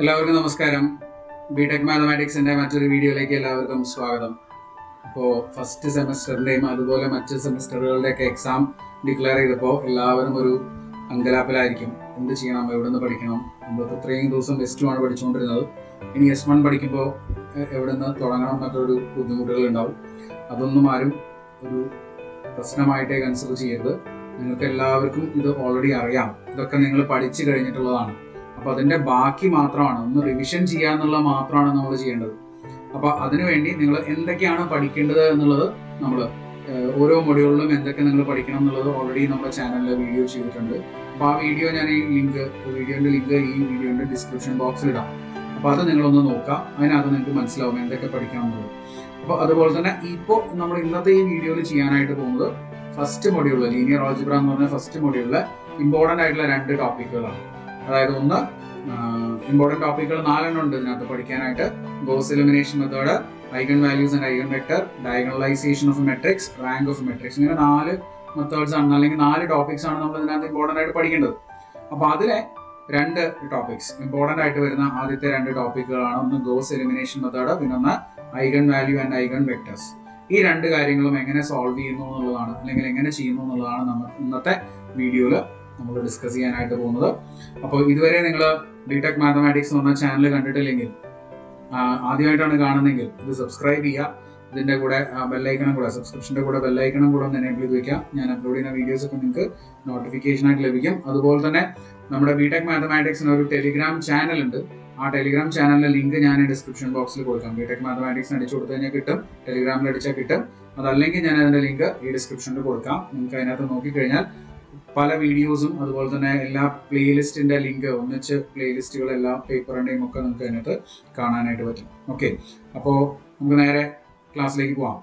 എല്ലാവർക്കും നമസ്കാരം ബിടെക് മാത്തമാറ്റിക്സിന്റെ മറ്റൊരു വീഡിയോയിലേക്ക് എല്ലാവർക്കും സ്വാഗതം അപ്പോൾ ഫസ്റ്റ് സെമസ്റ്ററിന്റെയും അതുപോലെ മറ്റ് സെമസ്റ്ററുകളുടെയൊക്കെ എക്സാം ഡിക്ലെയർ ചെയ്തപ്പോൾ എല്ലാവരും ഒരു അങ്കലാപ്പിലായിരിക്കും എന്ത് ചെയ്യണം എവിടെ നിന്ന് പഠിക്കണം നമ്മളിപ്പോൾ ഇത്രയും ദിവസം എസ് ടു ആണ് പഠിച്ചുകൊണ്ടിരുന്നത് ഇനി എസ് വൺ പഠിക്കുമ്പോൾ എ- എവിടെ നിന്ന് തുടങ്ങണം എന്നൊക്കെ ഒരു ബുദ്ധിമുട്ടുകൾ ഉണ്ടാവും അതൊന്നും ആരും ഒരു പ്രശ്നമായിട്ടേ കൺസിഡർ ചെയ്യരുത് നിങ്ങൾക്ക് എല്ലാവർക്കും ഇത് ഓൾറെഡി അറിയാം ഇതൊക്കെ നിങ്ങൾ പഠിച്ചു കഴിഞ്ഞിട്ടുള്ളതാണ് അപ്പൊ അതിന്റെ ബാക്കി മാത്രമാണ് ഒന്ന് റിവിഷൻ ചെയ്യാന്നുള്ളത് മാത്രമാണ് നമ്മൾ ചെയ്യേണ്ടത് അപ്പൊ അതിനുവേണ്ടി നിങ്ങൾ എന്തൊക്കെയാണ് പഠിക്കേണ്ടത് എന്നുള്ളത് നമ്മൾ ഓരോ മൊഡ്യൂളിലും എന്തൊക്കെ നിങ്ങൾ പഠിക്കണം എന്നുള്ളത് ഓൾറെഡി നമ്മുടെ ചാനലിൽ വീഡിയോ ചെയ്തിട്ടുണ്ട് അപ്പൊ ആ വീഡിയോ ഞാൻ ഈ ലിങ്ക് വീഡിയോന്റെ ലിങ്ക് ഈ വീഡിയോന്റെ ഡിസ്ക്രിപ്ഷൻ ബോക്സിൽ ഇടാം അപ്പൊ അത് നിങ്ങളൊന്ന് നോക്കാം അതിനകത്ത് നിങ്ങൾക്ക് മനസ്സിലാവും എന്തൊക്കെ പഠിക്കണം എന്നുള്ളത് അപ്പൊ അതുപോലെ തന്നെ ഇപ്പോൾ നമ്മൾ ഇന്നത്തെ ഈ വീഡിയോയിൽ ചെയ്യാനായിട്ട് പോകുന്നത് ഫസ്റ്റ് മൊഡ്യൂളിൽ ലീനിയർ ഓൾജിബ്ര എന്ന് പറഞ്ഞ ഫസ്റ്റ് മൊഡ്യൂളിലെ ഇമ്പോർട്ടന്റ് ആയിട്ടുള്ള രണ്ട് ടോപ്പിക്കുകളാണ് അതായത് ഒന്ന് ഇമ്പോർട്ടന്റ് ടോപ്പിക്കുകൾ നാലെണ്ണം ഉണ്ട് ഇതിനകത്ത് പഠിക്കാനായിട്ട് Gauss elimination method eigen values and eigen vector diagonalisation of matrix rank of matrix ഇങ്ങനെ നാല് മെത്തേഡ്സ് ആണ് അല്ലെങ്കിൽ നാല് ടോപ്പിക്സ് ആണ് നമ്മൾ ഇതിനകത്ത് ഇമ്പോർട്ടന്റ് ആയിട്ട് പഠിക്കേണ്ടത് അപ്പൊ അതിലെ രണ്ട് ടോപ്പിക്സ് ഇമ്പോർട്ടന്റ് ആയിട്ട് വരുന്ന ആദ്യത്തെ രണ്ട് ടോപ്പിക്കുകളാണ് ഒന്ന് ഗോസ് എലിമിനേഷൻ മെത്തേഡ് പിന്നെ ഒന്ന് eigen value and eigen vectors ഈ രണ്ട് കാര്യങ്ങളും എങ്ങനെ സോൾവ് ചെയ്യുന്നു എന്നുള്ളതാണ് അല്ലെങ്കിൽ എങ്ങനെ ചെയ്യുന്നു എന്നുള്ളതാണ് നമ്മൾ ഇന്നത്തെ വീഡിയോയിൽ നമ്മൾ ഡിസ്കസ് ചെയ്യാനായിട്ട് പോകുന്നത് അപ്പോൾ ഇതുവരെ നിങ്ങൾ ബിടെക് മാത്തമാറ്റിക്സ് എന്ന് പറഞ്ഞ ചാനൽ കണ്ടിട്ടില്ലെങ്കിൽ ആ, ആദ്യമായിട്ടാണ് കാണുന്നതെങ്കിൽ ഇത് സബ്സ്ക്രൈബ് ചെയ്യുക ഇതിന്റെ കൂടെ ബെല്ലൈക്കണം കൂടെ സബ്സ്ക്രിപ്ഷന്റെ കൂടെ ബെല്ലൈക്കണം കൂടെ ഒന്ന് എനേബിൾ ചെയ്ത് വെക്കാം ഞാൻ അപ്ലോഡ് ചെയ്യുന്ന വീഡിയോസ് ഒക്കെ നിങ്ങൾക്ക് നോട്ടിഫിക്കേഷൻ ആയിട്ട് ലഭിക്കും അതുപോലെ തന്നെ നമ്മുടെ ബിടെക് മാത്തമാറ്റിക്സിന് ഒരു ടെലിഗ്രാം ചാനൽ ഉണ്ട് ആ ടെലിഗ്രാം ചാനലിന്റെ ലിങ്ക് ഞാൻ ഡിസ്ക്രിപ്ഷൻ ബോക്സിൽ കൊടുക്കാം ബിടെക് മാത്തമാറ്റിക്സ് അടിച്ചു കൊടുത്തു കഴിഞ്ഞാൽ കിട്ടും ടെലിഗ്രാമിൽ അടിച്ചാൽ കിട്ടും അതല്ലെങ്കിൽ ഞാൻ അതിന്റെ ലിങ്ക് ഈ ഡിസ്ക്രിപ്ഷനിൽ കൊടുക്കാം നിങ്ങൾക്ക് അതിനകത്ത് നോക്കിക്കഴിഞ്ഞാൽ പല വീഡിയോസും അതുപോലെ തന്നെ എല്ലാ പ്ലേലിസ്റ്റിന്റെ ലിങ്ക് ഒന്നിച്ച് പ്ലേലിസ്റ്റുകൾ എല്ലാ പേപ്പറിന്റെയും ഒക്കെ നമുക്ക് അതിനകത്ത് കാണാനായിട്ട് പറ്റും ഓക്കെ അപ്പോൾ നമുക്ക് നേരെ ക്ലാസ്സിലേക്ക് പോവാം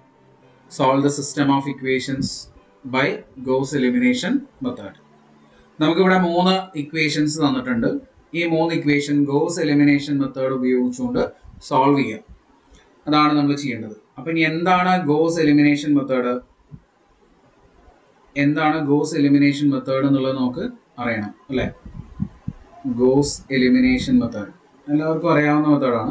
solve the system of equations by Gauss elimination method നമുക്കിവിടെ മൂന്ന് ഇക്വേഷൻസ് തന്നിട്ടുണ്ട് ഈ മൂന്ന് ഇക്വേഷൻ ഗോസ് എലിമിനേഷൻ മെത്തേഡ് ഉപയോഗിച്ചുകൊണ്ട് സോൾവ് ചെയ്യാം അതാണ് നമ്മൾ ചെയ്യേണ്ടത് അപ്പൊ ഇനി എന്താണ് ഗോസ് എലിമിനേഷൻ മെത്തേഡ് എന്താണ് ഗോസ് എലിമിനേഷൻ മെത്തേഡ് എന്നുള്ളത് നമുക്ക് അറിയണം അല്ലെ ഗോസ് എലിമിനേഷൻ മെത്തേഡ് എല്ലാവർക്കും അറിയാവുന്ന മെത്തേഡാണ്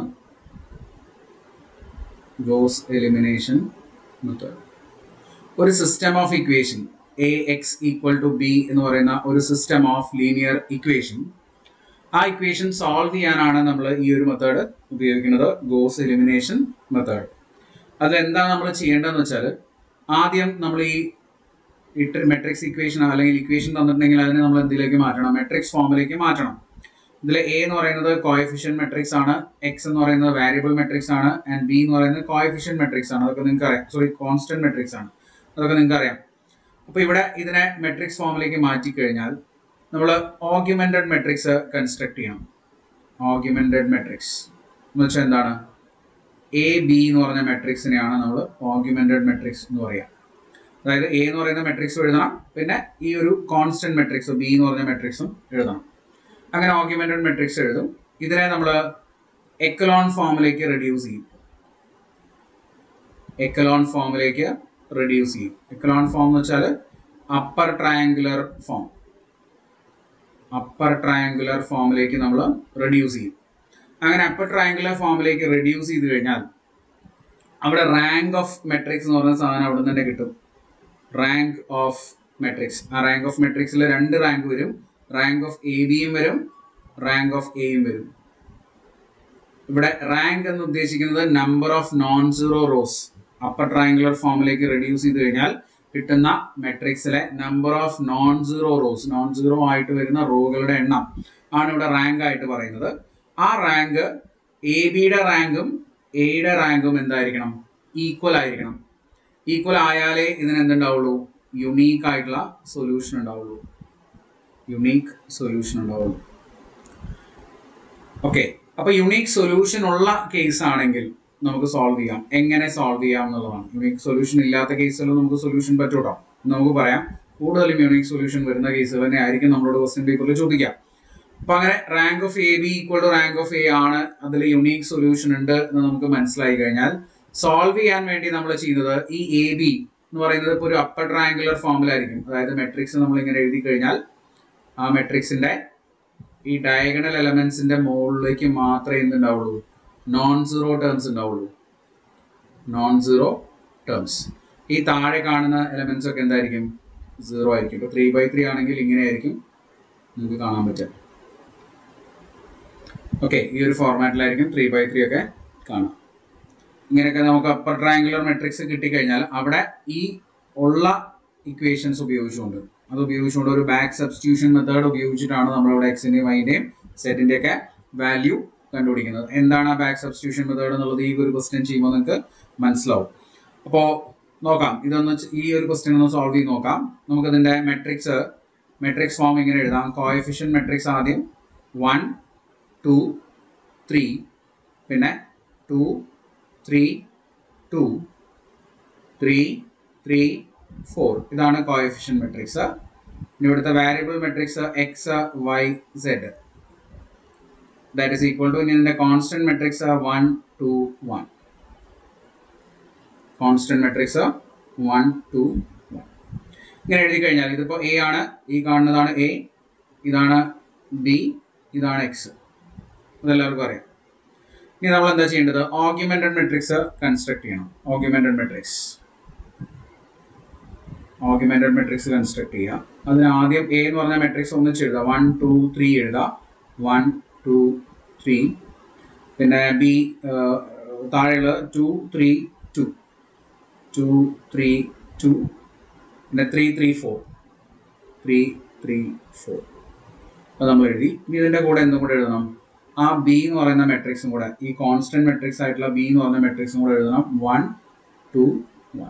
ഗോസ് എലിമിനേഷൻ മെത്തേഡ് ഒരു system of equation A X equal to B എന്ന് പറയുന്ന ഒരു സിസ്റ്റം ഓഫ് ലീനിയർ ഇക്വേഷൻ ആ ഇക്വേഷൻ സോൾവ് ചെയ്യാനാണ് നമ്മൾ ഈ ഒരു മെത്തേഡ് ഉപയോഗിക്കുന്നത് ഗോസ് എലിമിനേഷൻ മെത്തേഡ് അതിൽ എന്താണ് നമ്മൾ ചെയ്യേണ്ടതെന്ന് വെച്ചാൽ ആദ്യം നമ്മൾ ഈ ഇട്ട് മെട്രിക്സ് ഇക്വേഷൻ അല്ലെങ്കിൽ ഇക്വേഷൻ തന്നിട്ടുണ്ടെങ്കിൽ അതിനെ നമ്മൾ എന്തിലേക്ക് മാറ്റണം മെട്രിക്സ് ഫോമിലേക്ക് മാറ്റണം ഇതിൽ എ എന്ന് പറയുന്നത് കോയഫിഷ്യൻ മെട്രിക്സ് ആണ് എക്സ് എന്ന് പറയുന്നത് വാരിയബിൾ മെട്രിക്സ് ആണ് ആൻഡ് ബി എന്ന് പറയുന്നത് കോയഫിഷ്യൻ മെട്രിക്സ് ആണ് അതൊക്കെ നിങ്ങൾക്ക് അറിയാം സോറി കോൺസ്റ്റന്റ് മെട്രിക്സ് ആണ് അതൊക്കെ നിങ്ങൾക്ക് അറിയാം അപ്പോൾ ഇവിടെ ഇതിനെ മെട്രിക്സ് ഫോമിലേക്ക് മാറ്റി കഴിഞ്ഞാൽ നമ്മൾ ഓഗ്യുമെന്റഡ് മെട്രിക്സ് കൺസ്ട്രക്ട് ചെയ്യണം ഓഗ്യുമെന്റഡ് മെട്രിക്സ് എന്ന് വെച്ചാൽ എന്താണ് എ ബി എന്ന് പറഞ്ഞ മെട്രിക്സിനെയാണ് നമ്മൾ ഓഗ്യുമെന്റഡ് മെട്രിക്സ് എന്ന് പറയുക അതായത് എ എന്ന് പറയുന്ന മെട്രിക്സും എഴുതണം പിന്നെ ഈ ഒരു കോൺസ്റ്റന്റ് മെട്രിക്സ് ബി എന്ന് പറഞ്ഞ മെട്രിക്സും എഴുതണം അങ്ങനെ ഓഗ്യുമെന്റഡ് മെട്രിക്സ് എഴുതും ഇതിനെ നമ്മൾ എക്കലോൺ ഫോമിലേക്ക് റെഡ്യൂസ് ചെയ്യും എക്കലോൺ ഫോമിലേക്ക് റെഡ്യൂസ് ചെയ്യും എക്കലോൺ ഫോം എന്ന് വെച്ചാൽ upper triangular form upper triangular ഫോമിലേക്ക് നമ്മൾ റെഡ്യൂസ് ചെയ്യും അങ്ങനെ അപ്പർ ട്രയാങ്കുലർ ഫോമിലേക്ക് റെഡ്യൂസ് ചെയ്ത് കഴിഞ്ഞാൽ അവിടെ റാങ്ക് ഓഫ് മെട്രിക്സ് എന്ന് പറയുന്ന സാധനം അവിടെ നിന്ന് തന്നെ കിട്ടും റാങ്ക് ഓഫ് മെട്രിക്സ് ആ റാങ്ക് ഓഫ് മെട്രിക്സിൽ രണ്ട് റാങ്ക് വരും റാങ്ക് ഓഫ് എ ബിയും വരും റാങ്ക് ഓഫ് എയും വരും ഇവിടെ റാങ്ക് എന്ന് ഉദ്ദേശിക്കുന്നത് number of non zero rows upper triangular ഫോമിലേക്ക് റെഡ്യൂസ് ചെയ്ത് കഴിഞ്ഞാൽ കിട്ടുന്ന മെട്രിക്സിലെ number of non zero rows non zero ആയിട്ട് വരുന്ന റോകളുടെ എണ്ണം ആണ് ഇവിടെ റാങ്ക് ആയിട്ട് പറയുന്നത് ആ റാങ്ക് എ ബിയുടെ റാങ്കും എയുടെ റാങ്കും എന്തായിരിക്കണം ഈക്വൽ ആയിരിക്കണം ഈക്വൽ ആയാലേ ഇതിന് എന്തുണ്ടാവുള്ളൂ യുണീക്ക് ആയിട്ടുള്ള സൊല്യൂഷൻ ഉണ്ടാവുള്ളൂ യുണീക്ക് സൊല്യൂഷൻ ഉണ്ടാവുള്ളൂ ഓക്കെ അപ്പൊ യുണീക്ക് സൊല്യൂഷൻ ഉള്ള കേസ് ആണെങ്കിൽ നമുക്ക് സോൾവ് ചെയ്യാം എങ്ങനെ സോൾവ് ചെയ്യാം എന്നുള്ളതാണ് യുണീക്ക് സൊല്യൂഷൻ ഇല്ലാത്ത കേസുകൾ നമുക്ക് സൊല്യൂഷൻ പറ്റൂട്ടോ നമുക്ക് പറയാം കൂടുതലും യുണീക്ക് സൊല്യൂഷൻ വരുന്ന കേസുകൾ തന്നെ ആയിരിക്കും നമ്മളോട് ക്വസ്റ്റ്യൻ പേപ്പറിൽ ചോദിക്കാം അപ്പൊ അങ്ങനെ rank of A B equal to rank of A ആണ് അതിൽ യുണീക്ക് സൊല്യൂഷൻ ഉണ്ട് എന്ന് നമുക്ക് മനസ്സിലായി കഴിഞ്ഞാൽ സോൾവ് ചെയ്യാൻ വേണ്ടി നമ്മൾ ചെയ്യുന്നത് ഈ എ ബി എന്ന് പറയുന്നത് ഇപ്പോൾ ഒരു അപ്പർ ട്രയാങ്കുലർ ഫോമിലായിരിക്കും അതായത് മെട്രിക്സ് നമ്മൾ ഇങ്ങനെ എഴുതി കഴിഞ്ഞാൽ ആ മെട്രിക്സിന്റെ ഈ ഡയഗണൽ എലമെന്റ്സിന്റെ മുകളിലേക്ക് മാത്രമേ എന്തുണ്ടാവുള്ളൂ നോൺ സീറോ ടേംസ് ഉണ്ടാവുള്ളൂ നോൺ സീറോ ടേംസ് ഈ താഴെ കാണുന്ന എലമെന്റ്സ് ഒക്കെ എന്തായിരിക്കും സീറോ ആയിരിക്കും ഇപ്പോൾ ത്രീ ബൈ ത്രീ ആണെങ്കിൽ ഇങ്ങനെ ആയിരിക്കും നിങ്ങൾക്ക് കാണാൻ പറ്റുക ഓക്കെ ഈ ഒരു ഫോർമാറ്റിലായിരിക്കും ത്രീ ബൈ ത്രീ ഒക്കെ കാണാം ഇങ്ങനെയൊക്കെ നമുക്ക് അപ്പർ ട്രയാങ്കുലർ മെട്രിക്സ് കിട്ടിക്കഴിഞ്ഞാൽ അവിടെ ഈ ഉള്ള ഇക്വേഷൻസ് ഉപയോഗിച്ചുകൊണ്ട് അത് ഉപയോഗിച്ചുകൊണ്ട് ഒരു ബാക്ക് സബ്സ്റ്റിറ്റ്യൂഷൻ മെത്തേഡ് ഉപയോഗിച്ചിട്ടാണ് നമ്മളിവിടെ എക്സിൻ്റെയും വൈൻ്റെയും സെറ്റിൻ്റെ ഒക്കെ വാല്യൂ കണ്ടുപിടിക്കുന്നത് എന്താണ് ആ ബാക്ക് സബ്സ്റ്റിറ്റ്യൂഷൻ മെത്തേഡ് എന്നുള്ളത് ഈ ഒരു ക്വസ്റ്റ്യൻ ചെയ്യുമ്പോൾ നിങ്ങൾക്ക് മനസ്സിലാവും അപ്പോൾ നോക്കാം ഇതൊന്ന് ചെ- ഈ ഒരു ക്വസ്റ്റ്യൻ ഒന്ന് സോൾവ് ചെയ്ത് നോക്കാം നമുക്കതിൻ്റെ മെട്രിക്സ് മെട്രിക്സ് ഫോം ഇങ്ങനെ എഴുതാം കോയഫിഷ്യൻ മെട്രിക്സ് ആദ്യം വൺ ടു ത്രീ പിന്നെ two three two three three four ഇതാണ് കോയഫിഷ്യൻ മെട്രിക്സ് ഇനി ഇവിടുത്തെ variable matrix X Y Z that is equal to ഇനി ഇതിന്റെ constant matrix one two one constant matrix one two one ഇങ്ങനെ എഴുതി കഴിഞ്ഞാൽ ഇതിപ്പോൾ എ ആണ് ഈ കാണുന്നതാണ് എ ഇതാണ് ബി ഇതാണ് എക്സ് അതെല്ലാവർക്കും അറിയാം ഇനി നമ്മൾ എന്താ ചെയ്യേണ്ടത് ഓഗ്യുമെന്റഡ് മെട്രിക്സ് കൺസ്ട്രക്ട് ചെയ്യണം augmented matrix augmented matrix construct ചെയ്യുക അതിന് ആദ്യം എ എന്ന് പറഞ്ഞ മെട്രിക്സ് ഒന്നിച്ച് എഴുതുക വൺ ടു ത്രീ എഴുതുക വൺ ടു ത്രീ പിന്നെ ബി താഴെയുള്ള two three two two three two പിന്നെ three three four three three four അത് നമ്മൾ എഴുതി ഇനി ഇതിൻ്റെ കൂടെ എന്തും കൂടെ എഴുതണം ആ ബി എന്ന് പറയുന്ന മെട്രിക്സും കൂടെ ഈ കോൺസ്റ്റന്റ് മെട്രിക്സ് ആയിട്ടുള്ള ബി എന്ന് പറയുന്ന മെട്രിക്സും കൂടെ എഴുതണം വൺ ടു വൺ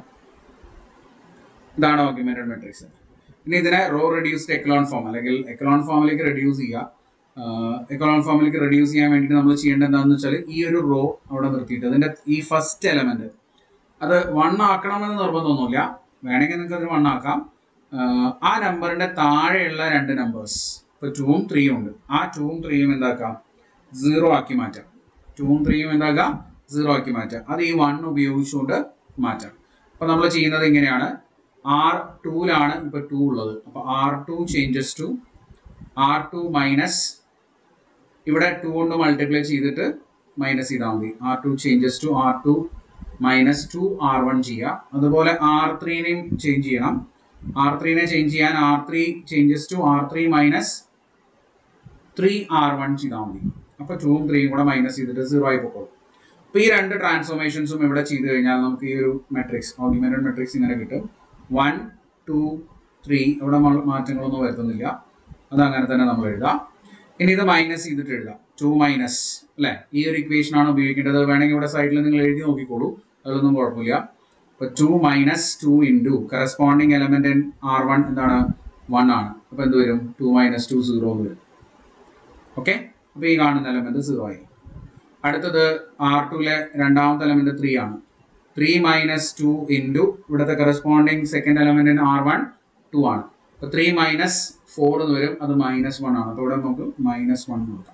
ഇതാണ് ഓഗ്യുമെന്റഡ് മെട്രിക്സ് ഇനി ഇതിനെ റോ റെഡ്യൂസ്ഡ് എക്കലോൺ ഫോം അല്ലെങ്കിൽ എക്കലോൺ ഫോമിലേക്ക് റെഡ്യൂസ് ചെയ്യുക എക്കലോൺ ഫോമിലേക്ക് റെഡ്യൂസ് ചെയ്യാൻ വേണ്ടിയിട്ട് നമ്മൾ ചെയ്യേണ്ടത് എന്താണെന്ന് വെച്ചാൽ ഈ ഒരു റോ അവിടെ നിർത്തിയിട്ട് അതിന്റെ ഈ ഫസ്റ്റ് എലമെന്റ് അത് വൺ ആക്കണമെന്ന് നിർബന്ധമൊന്നുമില്ല വേണമെങ്കിൽ നിങ്ങൾക്ക് അത് വൺ ആക്കാം ആഹ് ആ നമ്പറിന്റെ താഴെയുള്ള രണ്ട് നമ്പേഴ്സ് ഇപ്പൊ ടൂവും ത്രീയും ഉണ്ട് ആ ടൂവും ത്രീയും എന്താക്കാം സീറോ ആക്കി മാറ്റാം ടൂവും ത്രീയും എന്താക്കാം സീറോ ആക്കി മാറ്റാം അത് ഈ വൺ ഉപയോഗിച്ചുകൊണ്ട് മാറ്റാം അപ്പൊ നമ്മൾ ചെയ്യുന്നത് ഇങ്ങനെയാണ് ആർ ടൂലാണ് ഇപ്പൊ ടു ഉള്ളത് അപ്പൊ R two changes to R two minus ഇവിടെ ടു കൊണ്ട് മൾട്ടിപ്ലൈ ചെയ്തിട്ട് മൈനസ് ചെയ്താൽ മതി R two changes to R two minus two R one ചെയ്യുക അതുപോലെ ആർ ത്രീനെയും ചേഞ്ച് ചെയ്യണം ആർ ത്രീനെ ചേഞ്ച് ചെയ്യാൻ R three changes to R three minus three R one ചെയ്താൽ മതി അപ്പൊ ടൂവും ത്രീയും കൂടെ മൈനസ് ചെയ്തിട്ട് സീറോ ആയി പോകും അപ്പൊ ഈ രണ്ട് ട്രാൻസ്ഫോർമേഷൻസും ഇവിടെ ചെയ്ത് കഴിഞ്ഞാൽ നമുക്ക് ഈ ഒരു മെട്രിക്സ് ഓഗ്യുമെന്റഡ് മെട്രിക്സ് ഇങ്ങനെ കിട്ടും വൺ ടു ത്രീ ഇവിടെ മ- മാറ്റങ്ങളൊന്നും വരുത്തുന്നില്ല അത് അങ്ങനെ തന്നെ നമ്മൾ എഴുതാം ഇനി ഇത് മൈനസ് ചെയ്തിട്ട് എഴുതാം ടു മൈനസ് അല്ലെ ഈ ഒരു ഇക്വേഷൻ ആണ് ഉപയോഗിക്കേണ്ടത് വേണമെങ്കിൽ ഇവിടെ സൈഡിൽ നിങ്ങൾ എഴുതി നോക്കിക്കോളൂ അതൊന്നും കുഴപ്പമില്ല അപ്പൊ two minus two into corresponding element in R one എന്താണ് വൺ ആണ് അപ്പൊ എന്ത് വരും ടു മൈനസ് ടു സീറോ എന്ന് വരും ഓക്കെ അപ്പൊ ഈ കാണുന്ന എലമെന്റ് സീറോ ആയി അടുത്തത് ആർ ടുവിലെ രണ്ടാമത്തെ എലമെന്റ് ത്രീ ആണ് ത്രീ മൈനസ് ടു ഇൻറ്റു ഇവിടുത്തെ corresponding second element in R one two ആണ് അപ്പൊ ത്രീ മൈനസ് ഫോർ എന്ന് വരും അത് മൈനസ് വൺ ആണ് അപ്പൊ ഇവിടെ നമുക്ക് മൈനസ് വൺ നോക്കാം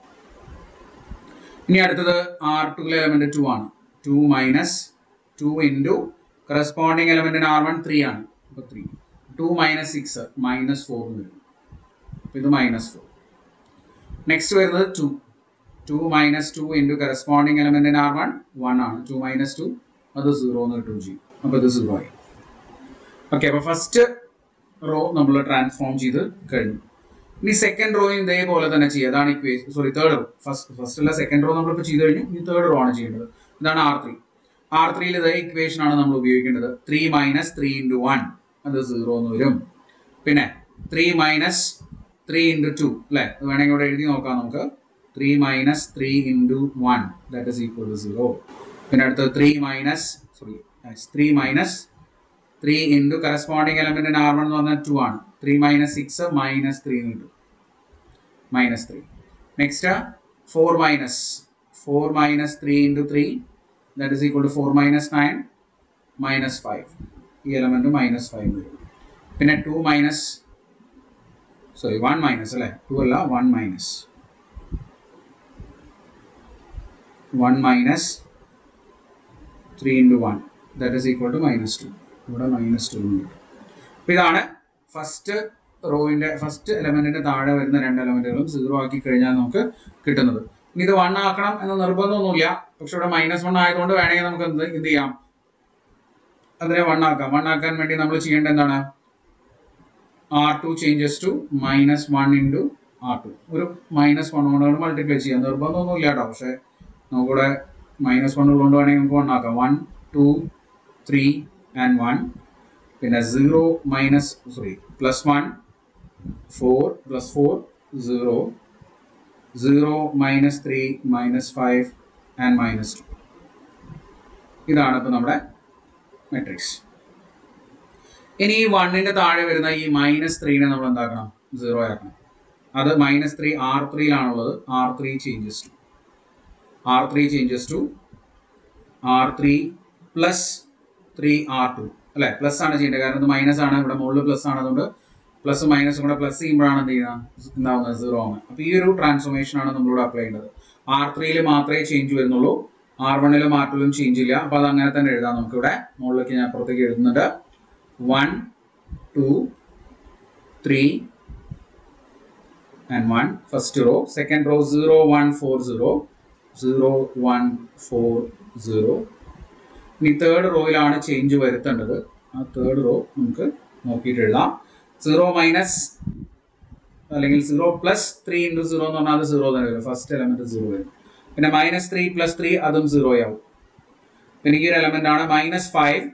ഇനി അടുത്തത് ആർ ടുവിലെ എലമെന്റ് ടു ആണ് two minus two into corresponding element in R one three ആണ് അപ്പൊ three two minus six minus four എന്ന് വരും അപ്പൊ ഇത് മൈനസ് ഫോർ നെക്സ്റ്റ് വരുന്നത് two two minus two into corresponding element in R one one ആണ് two minus two അത് zero എന്ന് കിട്ടും ചെയ്യും അപ്പൊ ഇത് സീറോ ആയി ഓക്കെ അപ്പൊ ഫസ്റ്റ് റോ നമ്മൾ ട്രാൻസ്ഫോം ചെയ്ത് കഴിഞ്ഞു ഇനി സെക്കൻഡ് റോയും ഇതേപോലെ തന്നെ ചെയ്യുക അതാണ് equation sorry third row first first അല്ല സെക്കൻഡ് റോ നമ്മളിപ്പോൾ ചെയ്ത് കഴിഞ്ഞു ഇനി തേർഡ് റോ ആണ് ചെയ്യേണ്ടത് ഇതാണ് ആർ ത്രീ ആർ ത്രീയിൽ ഇതേ ഇക്വേഷൻ ആണ് നമ്മൾ ഉപയോഗിക്കേണ്ടത് three minus three into one അത് സീറോ എന്ന് വരും പിന്നെ three minus three into two അല്ലേ അത് വേണമെങ്കിൽ ഇവിടെ എഴുതി നോക്കാം നമുക്ക് three minus three into one that is equal to zero പിന്നെ അടുത്തത് three minus sorry three minus three into corresponding element R one എന്ന് പറഞ്ഞാൽ ടു ആണ് three minus six minus three കിട്ടും minus three next four minus four minus three into three that is equal to four minus nine minus five ഈ element minus five വരും പിന്നെ two minus sorry one minus അല്ലേ two അല്ല one minus one minus three into one that is equal to minus two ഇവിടെ minus two ഉണ്ട് അപ്പോൾ ഇതാണ് first റോയിന്റെ first എലമെന്റിന്റെ താഴെ വരുന്ന രണ്ട് എലമെന്റുകളും സീറോ ആക്കി കഴിഞ്ഞാൽ നമുക്ക് കിട്ടുന്നത് ഇനി ഇത് വൺ ആക്കണം എന്ന നിർബന്ധമൊന്നുമില്ല പക്ഷെ ഇവിടെ മൈനസ് വൺ ആയതുകൊണ്ട് വേണമെങ്കിൽ നമുക്ക് എന്ത് എന്ത് ചെയ്യാം അതിനെ വൺ ആക്കാം വൺ ആക്കാൻ വേണ്ടി നമ്മൾ ചെയ്യേണ്ടത് എന്താണ് R two changes to minus one into R two ഒരു മൈനസ് വൺ കൊണ്ട് മൾട്ടിപ്ലൈ ചെയ്യാം നിർബന്ധമൊന്നുമില്ല കേട്ടോ പക്ഷെ നമുക്കിവിടെ മൈനസ് വൺ ഉള്ളതുകൊണ്ട് വേണമെങ്കിൽ നമുക്ക് വൺ ആക്കാം one two three and one പിന്നെ zero minus sorry plus one four plus four zero zero minus three minus five and minus two ഇതാണ് ഇപ്പോൾ നമ്മുടെ മെട്രിക്സ് ഇനി ഈ വണ്ണിന്റെ താഴെ വരുന്ന ഈ മൈനസ് ത്രീനെ നമ്മൾ എന്താക്കണം സീറോ ആക്കണം അത് മൈനസ് ത്രീ ആർ ത്രീയിലാണുള്ളത് R three changes to R three changes to R three plus three R two അല്ലെ പ്ലസ് ആണ് ചെയ്യേണ്ടത് കാരണം ഇത് മൈനസ് ആണ് ഇവിടെ മുകളിൽ പ്ലസ് ആണ് അതുകൊണ്ട് പ്ലസ് മൈനസും കൂടെ പ്ലസ് ചെയ്യുമ്പോഴാണ് എന്ത് ചെയ്യുന്നത് എന്താവുന്നത് സീറോ ആവുന്നത് അപ്പോൾ ഈ ഒരു ട്രാൻസ്ഫോർമേഷൻ ആണ് നമ്മളിവിടെ അപ്ലൈ ചെയ്യേണ്ടത് ആർ ത്രീയിൽ മാത്രമേ ചേഞ്ച് വരുന്നുള്ളൂ ആർ വണ്ണിലും ആർ ടുവിലും ചേഞ്ച് ഇല്ല അപ്പോൾ അത് അങ്ങനെ തന്നെ എഴുതാം നമുക്കിവിടെ മുകളിലേക്ക് ഞാൻ അപ്പുറത്തേക്ക് എഴുതുന്നുണ്ട് one two three and 1 first row second row 0 1 4 0 0 1 4 0 ഇനി തേർഡ് റോയിലാണ് ചേഞ്ച് വരുത്തേണ്ടത് ആ തേർഡ് റോ നമുക്ക് നോക്കിയിട്ട് എഴുതാം സീറോ മൈനസ് അല്ലെങ്കിൽ zero plus three into zero എന്ന് പറഞ്ഞാൽ അത് സീറോ തന്നെ വരും ഫസ്റ്റ് എലമെന്റ് സീറോ വരും പിന്നെ മൈനസ് ത്രീ പ്ലസ് ത്രീ അതും സീറോ ആവും പിന്നെ ഈ ഒരു എലമെന്റ് ആണ് minus five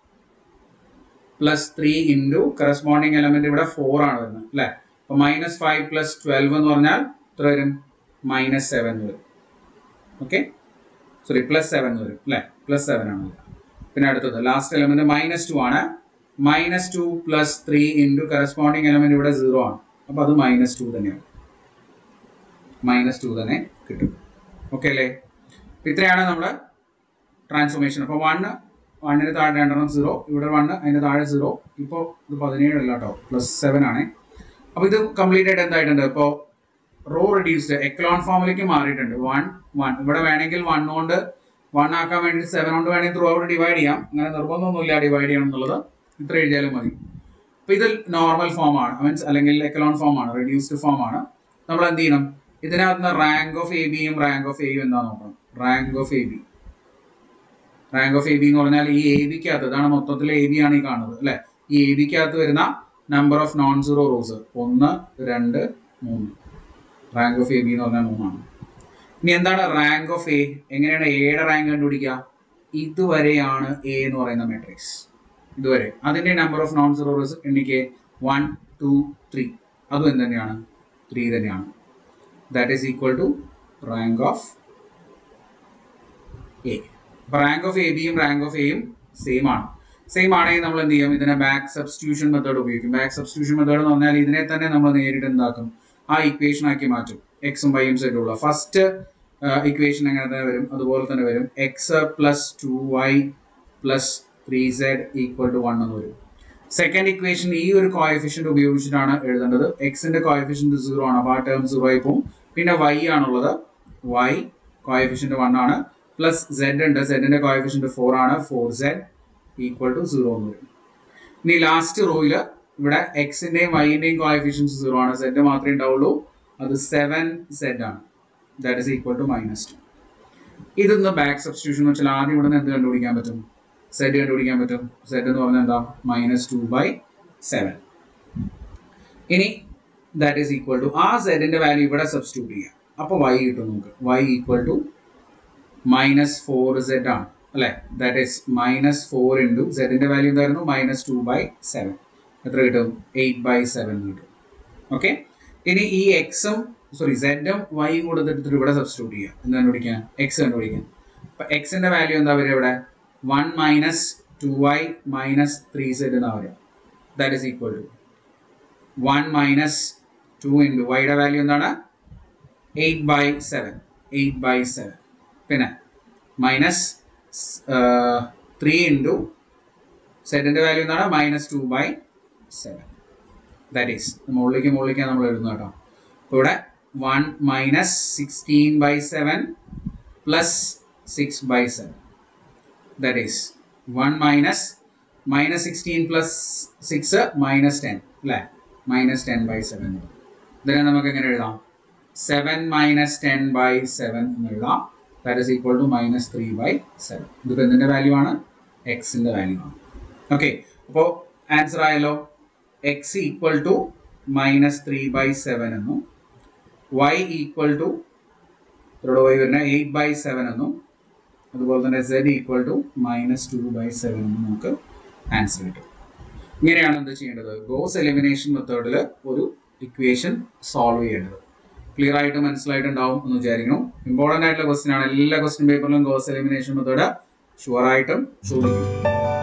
plus three into corresponding element ഇവിടെ ഫോർ ആണ് വരുന്നത് അല്ലേ അപ്പൊ മൈനസ് ഫൈവ് പ്ലസ് ട്വൽവ് എന്ന് പറഞ്ഞാൽ എത്ര വരും മൈനസ് സെവൻ വരും ഓക്കെ സോറി പ്ലസ് സെവൻ വരും അല്ലേ പ്ലസ് സെവൻ ആണ് വരിക. പിന്നെ അടുത്തത് ലാസ്റ്റ് എലമെന്റ് മൈനസ് ടു ആണ് minus two plus three into corresponding element ഇവിടെ സീറോ ആണ് അപ്പൊ അത് മൈനസ് ടു തന്നെയാണ് മൈനസ് ടു തന്നെ കിട്ടും ഓക്കെ അല്ലേ അപ്പൊ ഇത്രയാണ് നമ്മുടെ ട്രാൻസ്ഫോർമേഷൻ അപ്പോൾ വണ്ണ് വണ്ണിന് താഴെ രണ്ടെണ്ണം സീറോ ഇവിടെ വണ്ണ് അതിന്റെ താഴെ സീറോ ഇപ്പോൾ ഇത് പതിനേഴല്ല കേട്ടോ പ്ലസ് സെവൻ ആണ് അപ്പോൾ ഇത് കംപ്ലീറ്റ് ആയിട്ട് എന്തായിട്ടുണ്ട് ഇപ്പോൾ റോ റെഡ്യൂസ്ഡ് എക്ലോൺ ഫോമിലേക്ക് മാറിയിട്ടുണ്ട് വൺ വൺ ഇവിടെ വേണമെങ്കിൽ വൺ കൊണ്ട് വൺ ആക്കാൻ വേണ്ടി സെവൻ കൊണ്ട് വേണമെങ്കിൽ ത്രൂ ഔട്ട് ഡിവൈഡ് ചെയ്യാം അങ്ങനെ നിർബന്ധമൊന്നുമില്ല ഡിവൈഡ് ചെയ്യണം എന്നുള്ളത് ഇത്ര എഴുതിയാലും മതി അപ്പോൾ ഇത് നോർമൽ ഫോം ആണ് മീൻസ് അല്ലെങ്കിൽ എക്കലോൺ ഫോം ആണ് റെഡ്യൂസ്ഡ് ഫോം ആണ് നമ്മൾ എന്ത് ചെയ്യണം ഇതിനകത്ത് നിന്ന് റാങ്ക് ഓഫ് എ ബിയും റാങ്ക് ഓഫ് എയും എന്താ നോക്കണം rank of A B rank of A B എന്ന് പറഞ്ഞാൽ ഈ എ ബിക്കകത്ത് ഇതാണ് മൊത്തത്തിൽ എ ബി ആണ് ഈ കാണുന്നത് അല്ലെ ഈ എ ബിക്കകത്ത് വരുന്ന number of non zero rows ഒന്ന് രണ്ട് മൂന്ന് റാങ്ക് ഓഫ് എ ബി എന്ന് പറഞ്ഞാൽ മൂന്നാണ് ഇനി എന്താണ് റാങ്ക് ഓഫ് എ എങ്ങനെയാണ് എയുടെ റാങ്ക് കണ്ടുപിടിക്കുക ഇതുവരെയാണ് എ എന്ന് പറയുന്ന മെട്രിക്സ് ഇതുവരെ അതിന്റെ number of non zero rows എണ്ണിക്ക് വൺ ടു ത്രീ അതും എന്ത് തന്നെയാണ് ത്രീ തന്നെയാണ് that is equal to rank of A അപ്പൊ റാങ്ക് ഓഫ് എ ബിയും റാങ്ക് ഓഫ് എയും സെയിം ആണ് സെയിം ആണെങ്കിൽ നമ്മൾ എന്ത് ചെയ്യും ഇതിനെ ബാക്ക് സബ്സ്റ്റിറ്റ്യൂഷൻ മെത്തേഡ് ഉപയോഗിക്കും ബാക്ക് സബ്സ്റ്റിറ്റ്യൂഷൻ മെത്തേഡ് എന്ന് പറഞ്ഞാൽ ഇതിനെ തന്നെ നമ്മൾ നേരിട്ട് എന്താക്കും ആ ഇക്വേഷൻ ആക്കി മാറ്റും എക്സും വൈയും സെറ്റും ഉള്ള ഫസ്റ്റ് ഇക്വേഷൻ എങ്ങനെ തന്നെ വരും അതുപോലെ തന്നെ വരും X plus two Y plus three Z equal to one എന്ന് വരും സെക്കൻഡ് ഇക്വേഷൻ ഈ ഒരു കോയഫിഷ്യന്റ് ഉപയോഗിച്ചിട്ടാണ് എഴുതേണ്ടത് എക്സിന്റെ കോയഫിഷ്യന്റ് സീറോ ആണ് അപ്പോൾ ആ ടേം സീറോ ആയി പോകും പിന്നെ വൈ ആണുള്ളത് വൈ കോയഫിഷ്യന്റ് വൺ ആണ് പ്ലസ് സെഡ് ഉണ്ട് സെഡിന്റെ കോയഫിഷ്യന്റ് ഫോർ ആണ് four Z equal to zero എന്ന് വരും ഇനി ലാസ്റ്റ് റോയിൽ ഇവിടെ എക്സിന്റെയും വൈന്റെയും കോയഫിഷ്യൻസ് സീറോ ആണ് സെഡ് മാത്രമേ ഉണ്ടാവുള്ളൂ അത് സെവൻ സെഡ് ആണ് that is equal to minus two ഇതൊന്ന് ബാക്ക് സബ്സ്റ്റിറ്റ്യൂഷൻ എന്ന് വെച്ചാൽ ആദ്യം ഇവിടെ നിന്ന് എന്ത് കണ്ടുപിടിക്കാൻ പറ്റും സെഡ് കണ്ടുപിടിക്കാൻ പറ്റും സെഡ് എന്ന് പറഞ്ഞാൽ എന്താ മൈനസ് ടു ബൈ സെവൻ ഇനി ദാറ്റ് ഈസ് ഈക്വൽ ടു ആ സെഡിന്റെ വാല്യൂ ഇവിടെ സബ്സ്റ്റിറ്റ്യൂട്ട് ചെയ്യാം അപ്പോൾ വൈ കിട്ടും നമുക്ക് Y equal to minus four Z ആണ് അല്ലെ that is minus four into സെഡിന്റെ വാല്യൂ എന്തായിരുന്നു മൈനസ് ടു ബൈ സെവൻ എത്ര കിട്ടും എയ്റ്റ് ബൈ സെവൻ കിട്ടും ഓക്കെ ഇനി ഈ എക്സും സോറി സെഡും വൈയും കൂടെ എടുത്തിട്ട് ഇവിടെ സബ്സ്റ്റിറ്റ്യൂട്ട് ചെയ്യാം എന്ത് കണ്ടുപിടിക്കാൻ എക്സ് കണ്ടുപിടിക്കാൻ അപ്പൊ എക്സിന്റെ വാല്യൂ എന്താ വരിക ഇവിടെ one minus two Y minus three Z എന്നാ വരിക that is equal to one minus two into വൈയുടെ വാല്യൂ എന്താണ് eight by seven eight by seven പിന്നെ മൈനസ് ത്രീ ഇൻറ്റു സെറ്റിൻ്റെ വാല്യൂ എന്താണ് minus two by seven that is മുകളിലേക്ക് മുകളിലേക്കാണ് നമ്മൾ എഴുതുന്നത് കേട്ടോ അപ്പോൾ ഇവിടെ one minus sixteen by seven plus six by seven that is one minus minus sixteen plus six minus ten അല്ലേ മൈനസ് ടെൻ ബൈ സെവൻ ഇതിനെ നമുക്ക് എങ്ങനെ എഴുതാം seven minus ten by seven എന്ന് എഴുതാം that is equal to minus three by seven ഇതിപ്പോൾ എന്തിൻ്റെ value ആണ് എക്സിൻ്റെ വാല്യൂ ആണ് ഓക്കെ അപ്പോൾ ആൻസർ ആയല്ലോ x equal to minus three by seven എന്നും വൈ ഈക്വൽ ടു ഇവിടെ വൈ വരുന്ന എയ്റ്റ് ബൈ സെവൻ എന്നും അതുപോലെ തന്നെ z equal to minus two by seven എന്നും നമുക്ക് ആൻസർ കിട്ടും ഇങ്ങനെയാണ് എന്ത് ചെയ്യേണ്ടത് ഗോസ് എലിമിനേഷൻ മെത്തേഡിൽ ഒരു ഇക്വേഷൻ സോൾവ് ചെയ്യേണ്ടത് ക്ലിയർ ആയിട്ട് മനസ്സിലായിട്ടുണ്ടാവും എന്ന് വിചാരിക്കുന്നു ഇമ്പോർട്ടൻ്റ് ആയിട്ടുള്ള ക്വസ്റ്റ്യൻ ആണ് എല്ലാ ക്വസ്റ്റ്യൻ പേപ്പറിലും ഗോസ് എലിമിനേഷൻ മെത്തേഡ് ഷുവർ ആയിട്ടും ചോദിക്കും